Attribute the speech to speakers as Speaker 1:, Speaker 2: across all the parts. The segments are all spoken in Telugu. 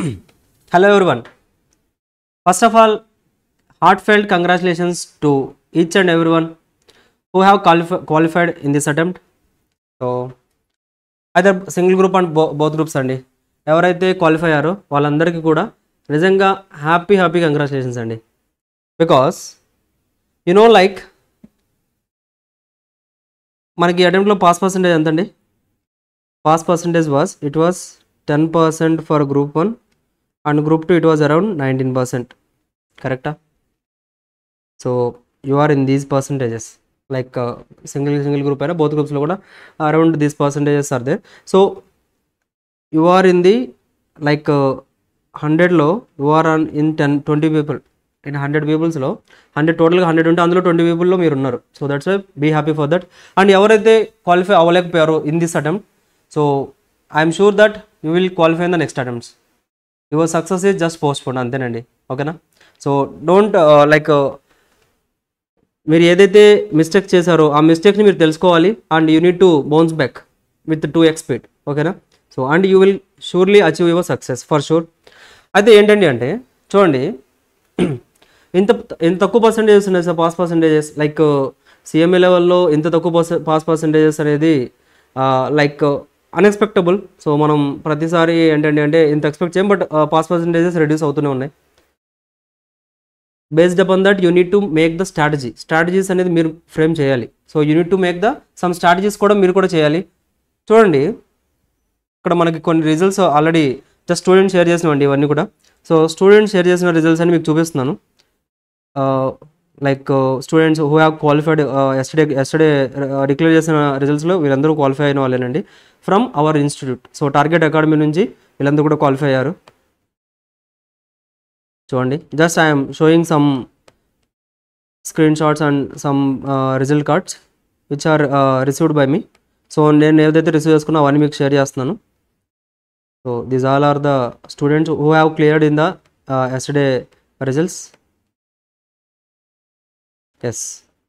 Speaker 1: Hello everyone. First of all, heartfelt congratulations to each and everyone who have qualif- qualified in this attempt. So అయితే single group and both both groups అండి ఎవరైతే క్వాలిఫై అయ్యారో వాళ్ళందరికీ కూడా నిజంగా హ్యాపీ హ్యాపీ కంగ్రాచులేషన్స్ అండి బికాస్ యు నో లైక్ మనకి అటెంప్ట్లో పాస్ పర్సంటేజ్ ఎంత అండి pass percentage was it was ten percent for group one and group two it was around nineteen percent కరెక్టా so you are in these percentages like single single group అయినా బోత్ గ్రూప్స్లో కూడా around these percentages are they so you are in the like హండ్రెడ్లో you are on in ten twenty people in hundred పీపుల్స్లో హండ్రెడ్ టోటల్గా హండ్రెడ్ ఉంటే అందులో ట్వంటీ పీపుల్లో మీరు ఉన్నారు so that's why be happy for that and ఎవరైతే క్వాలిఫై అవ్వలేకపోయారో in this attempt so I'm sure that you will qualify in the next attempts your success is just postpone అంతేనండి ఓకేనా సో డోంట్ లైక్ మీరు ఏదైతే మిస్టేక్ చేశారో ఆ మిస్టేక్ని మీరు తెలుసుకోవాలి and you need to bounce back with two x speed ఓకేనా so and you will surely achieve your success for sure అయితే ఏంటండి అంటే చూడండి ఇంత ఇంత తక్కువ పర్సంటేజెస్ ఉన్నాయి sir pass percentages like CMA లెవెల్లో ఇంత తక్కువ పర్స పాస్ పర్సంటేజెస్ అనేది లైక్ అన్ఎక్స్పెక్టబుల్ సో మనం ప్రతిసారి ఏంటంటే అంటే ఇంత ఎక్స్పెక్ట్ చేయం బట్ పాస్ పర్సంటేజెస్ రెడ్యూస్ అవుతూనే ఉన్నాయి based upon that you need to make the strategy strategies అనేది మీరు ఫ్రేమ్ చేయాలి so you need to make the some strategies కూడా మీరు కూడా చేయాలి చూడండి ఇక్కడ మనకి కొన్ని results already just student share చేసినవండి ఇవన్నీ కూడా సో స్టూడెంట్ షేర్ చేసిన రిజల్ట్స్ అని మీకు చూపిస్తున్నాను like students who have qualified yesterday yesterday declare చేసిన రిజల్ట్స్లో వీళ్ళందరూ క్వాలిఫై అయిన వాళ్ళేనండి from our institute so target academy నుంచి వీళ్ళందరూ కూడా క్వాలిఫై అయ్యారు చూడండి just I'm showing some screenshots and some result cards which are received by me so నేను ఏదైతే రిసీవ్ చేసుకున్నా అవన్నీ మీకు షేర్ చేస్తున్నాను so these all are the students who have cleared in the yesterday results yes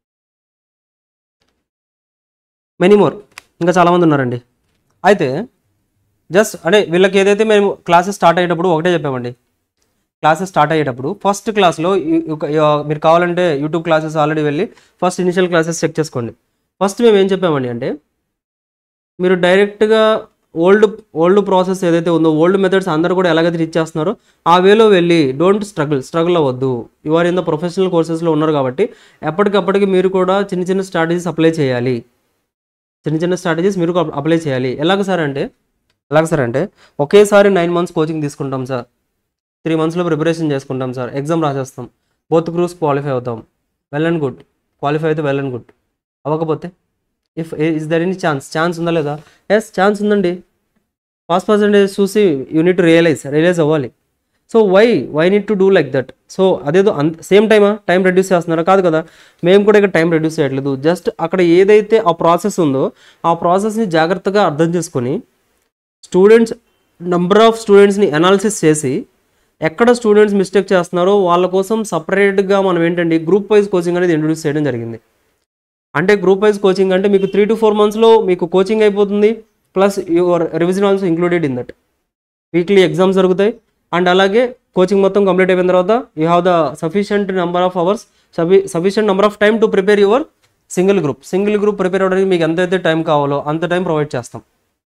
Speaker 1: many more ఇంకా చాలామంది ఉన్నారండి అయితే జస్ట్ అంటే వీళ్ళకి ఏదైతే మేము క్లాసెస్ స్టార్ట్ అయ్యేటప్పుడు ఒకటే చెప్పామండి క్లాసెస్ స్టార్ట్ అయ్యేటప్పుడు ఫస్ట్ క్లాస్లో మీరు కావాలంటే యూట్యూబ్ క్లాసెస్ ఆల్రెడీ వెళ్ళి ఫస్ట్ ఇనిషియల్ క్లాసెస్ చెక్ చేసుకోండి ఫస్ట్ మేము ఏం చెప్పామండి అంటే మీరు డైరెక్ట్గా ఓల్డ్ ఓల్డ్ ప్రాసెస్ ఏదైతే ఉందో ఓల్డ్ మెథడ్స్ అందరూ కూడా ఎలాగైతే టీచ్ చేస్తున్నారో ఆ వేలో వెళ్ళి డోంట్ స్ట్రగుల్ స్ట్రగుల్ అవ్వద్దు ఆర్ ఇన్ ద ప్రొఫెషనల్ కోర్సెస్లో ఉన్నారు కాబట్టి ఎప్పటికప్పటికి మీరు కూడా చిన్న చిన్న స్ట్రాటజీస్ అప్లై చేయాలి చిన్న చిన్న స్ట్రాటజీస్ మీరు అప్లై చేయాలి ఎలాగ సార్ అంటే ఎలాగ సార్ అంటే ఒకేసారి నైన్ మంత్స్ కోచింగ్ తీసుకుంటాం సార్ త్రీ మంత్స్లో ప్రిపరేషన్ చేసుకుంటాం సార్ ఎగ్జామ్ రాసేస్తాం బోత్ గ్రూప్స్ క్వాలిఫై అవుతాం వెల్ అండ్ గుడ్ క్వాలిఫై అయితే వెల్ అండ్ గుడ్ అవ్వకపోతే if is there any chance chance ఉందా లేదా ఎస్ ఛాన్స్ ఉందండి పాస్ పర్సంటేజ్ చూసి యూనిట్ రియలైజ్ రియలైజ్ అవ్వాలి so why why need to do like that so అదేదో అంత సేమ్ టైమా టైం రెడ్యూస్ చేస్తున్నారా కాదు కదా మేము కూడా ఇక్కడ టైం రెడ్యూస్ చేయట్లేదు జస్ట్ అక్కడ ఏదైతే ఆ ప్రాసెస్ ఉందో ఆ ప్రాసెస్ని జాగ్రత్తగా అర్థం చేసుకొని స్టూడెంట్స్ నంబర్ ఆఫ్ స్టూడెంట్స్ని అనాలిసిస్ చేసి ఎక్కడ స్టూడెంట్స్ మిస్టేక్ చేస్తున్నారో వాళ్ళ కోసం సపరేట్గా మనం ఏంటంటే గ్రూప్ వైజ్ కోచింగ్ అనేది ఇంట్రొడ్యూస్ చేయడం జరిగింది అంటే గ్రూప్ వైజ్ కోచింగ్ అంటే మీకు త్రీ టు ఫోర్ మంత్స్లో మీకు కోచింగ్ అయిపోతుంది plus your revision also included in that weekly exams జరుగుతాయి అండ్ అలాగే కోచింగ్ మొత్తం కంప్లీట్ అయిపోయిన తర్వాత you have the sufficient number of hours సఫి sufficient number of time to prepare your single group single group prepare అవ్వడానికి మీకు ఎంతైతే టైం కావాలో అంత టైం ప్రొవైడ్ చేస్తాం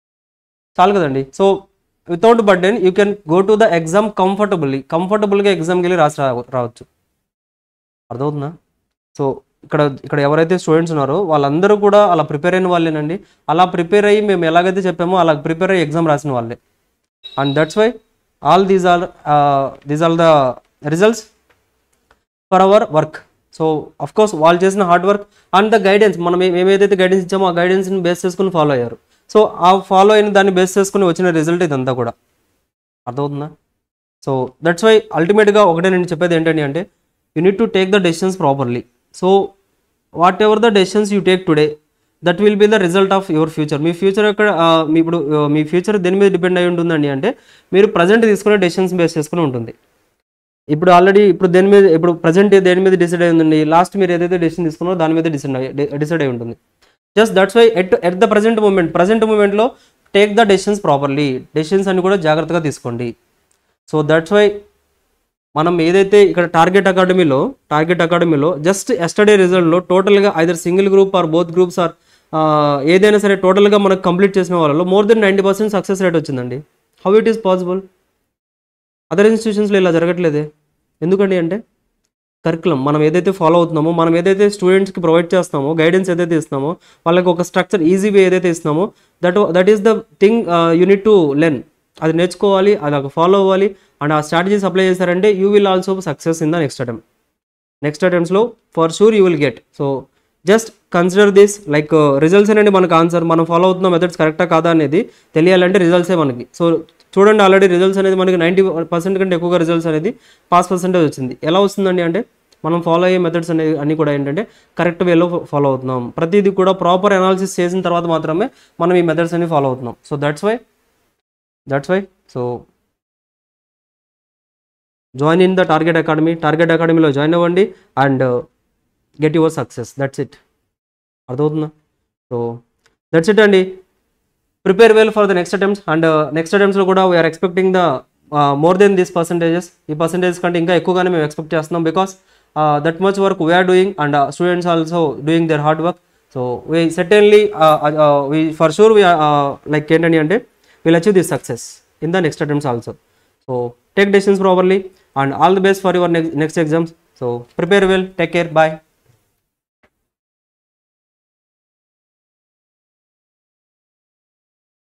Speaker 1: చాలు కదండి so without burden you can go to the exam comfortably కంఫర్టబుల్గా ఎగ్జామ్కి వెళ్ళి రాసి రా- రావచ్చు అర్థమవుతుందా సో ఇక్కడ ఇక్కడ ఎవరైతే స్టూడెంట్స్ ఉన్నారో వాళ్ళందరూ కూడా అలా ప్రిపేర్ అయిన వాళ్ళేనండి అలా ప్రిపేర్ అయ్యి మేము ఎలాగైతే చెప్పామో అలా ప్రిపేర్ అయ్యి ఎగ్జామ్ రాసిన వాళ్ళే and that's why all these are these are the results for our work so of course వాళ్ళు చేసిన hard work and the guidance మనం ఏ- మేము ఏదైతే గైడెన్స్ ఇచ్చామో ఆ గైడెన్స్ని బేస్ చేసుకుని ఫాలో అయ్యారు సో ఆ ఫాలో అయిన దాన్ని బేస్ చేసుకుని వచ్చిన రిజల్ట్ ఇదంతా కూడా అర్థమవుతుందా సో దట్స్ వై అల్టిమేట్గా ఒకటే నేను చెప్పేది ఏంటంటే అంటే you need to take the decisions properly so whatever the decisions you take today that will be the result of your future మీ ఫ్యూచర్ ఎక్కడ ఆ, మీ ఇప్పుడు ఆ, మీ ఫ్యూచర్ దేని మీద డిపెండ్ అయి ఉంటుందండి అంటే మీరు ప్రజెంట్ తీసుకునే డెసిషన్స్ బేస్ చేసుకుని ఉంటుంది ఇప్పుడు ఆల్రెడీ ఇప్పుడు దేని మీద ఇప్పుడు ప్రజెంట్ దేని మీద డిసైడ్ అయి ఉందండి లాస్ట్ మీరు ఏదైతే డెసిషన్ తీసుకున్నారో దాని మీద డిసైడ్ అయ్యి డిసైడ్ అయి ఉంటుంది just that's why at at the present moment present మూమెంట్లో take the decisions properly decisions అన్ని కూడా జాగ్రత్తగా తీసుకోండి సో దట్స్ వై మనం ఏదైతే ఇక్కడ టార్గెట్ అకాడమీలో టార్గెట్ అకాడమీలో జస్ట్ ఎస్టర్డే రిజల్ట్లో టోటల్గా either single group or both groups or ఏదైనా సరే టోటల్గా మనకు కంప్లీట్ చేసిన వాళ్ళలో more than ninety percent success rate వచ్చిందండి how it is possible other ఇన్స్టిట్యూషన్స్లో ఇలా జరగట్లేదే ఎందుకండి అంటే కరికులం మనం ఏదైతే ఫాలో అవుతున్నామో మనం ఏదైతే స్టూడెంట్స్కి ప్రొవైడ్ చేస్తామో గైడెన్స్ ఏదైతే ఇస్తున్నామో వాళ్ళకి ఒక స్ట్రక్చర్ ఈజీ వే ఏదైతే ఇస్తున్నామో that that is the thing you need to learn అది నేర్చుకోవాలి అది ఒక ఫాలో అవ్వాలి అండ్ ఆ స్ట్రాటజీస్ అప్లై చేశారంటే you will also success in the next attempt next అటెంప్ట్స్లో for sure you will get so just consider this like results అనేది మనకు ఆన్సర్ మనం ఫాలో అవుతున్న మెథడ్స్ కరెక్టా కాదా అనేది తెలియాలంటే రిజల్ట్సే మనకి సో చూడండి ఆల్రెడీ రిజల్ట్స్ అనేది మనకి నైంటీ పర్సెంట్ కంటే ఎక్కువగా రిజల్ట్స్ అనేది పాస్ పర్సెంటేజ్ వచ్చింది ఎలా వస్తుందండి అంటే మనం ఫాలో అయ్యే మెథడ్స్ అనేవి అన్నీ కూడా ఏంటంటే కరెక్ట్ వేలో ఫాలో అవుతున్నాం ప్రతిదీ కూడా ప్రాపర్ అనాలిసిస్ చేసిన తర్వాత మాత్రమే మనం ఈ మెథడ్స్ అన్ని ఫాలో అవుతున్నాం so that's why that's why so join in the target academy target అకాడమీలో జాయిన్ అవ్వండి and get your success that's it అర్థమవుతుందా సో దట్స్ ఇట్ అండి prepare well for the next attempts and next అటెంప్ట్స్లో కూడా we are expecting the more than this percentages ఈ పర్సంటేజ్ కంటే ఇంకా ఎక్కువగానే మేము ఎక్స్పెక్ట్ చేస్తున్నాం because that much work we are doing and students also doing their hard work so we certainly we for sure we like ఏంటండి అంటే will achieve this success in the next attempts also so take decisions properly and all the best for your next next exams so prepare well take care bye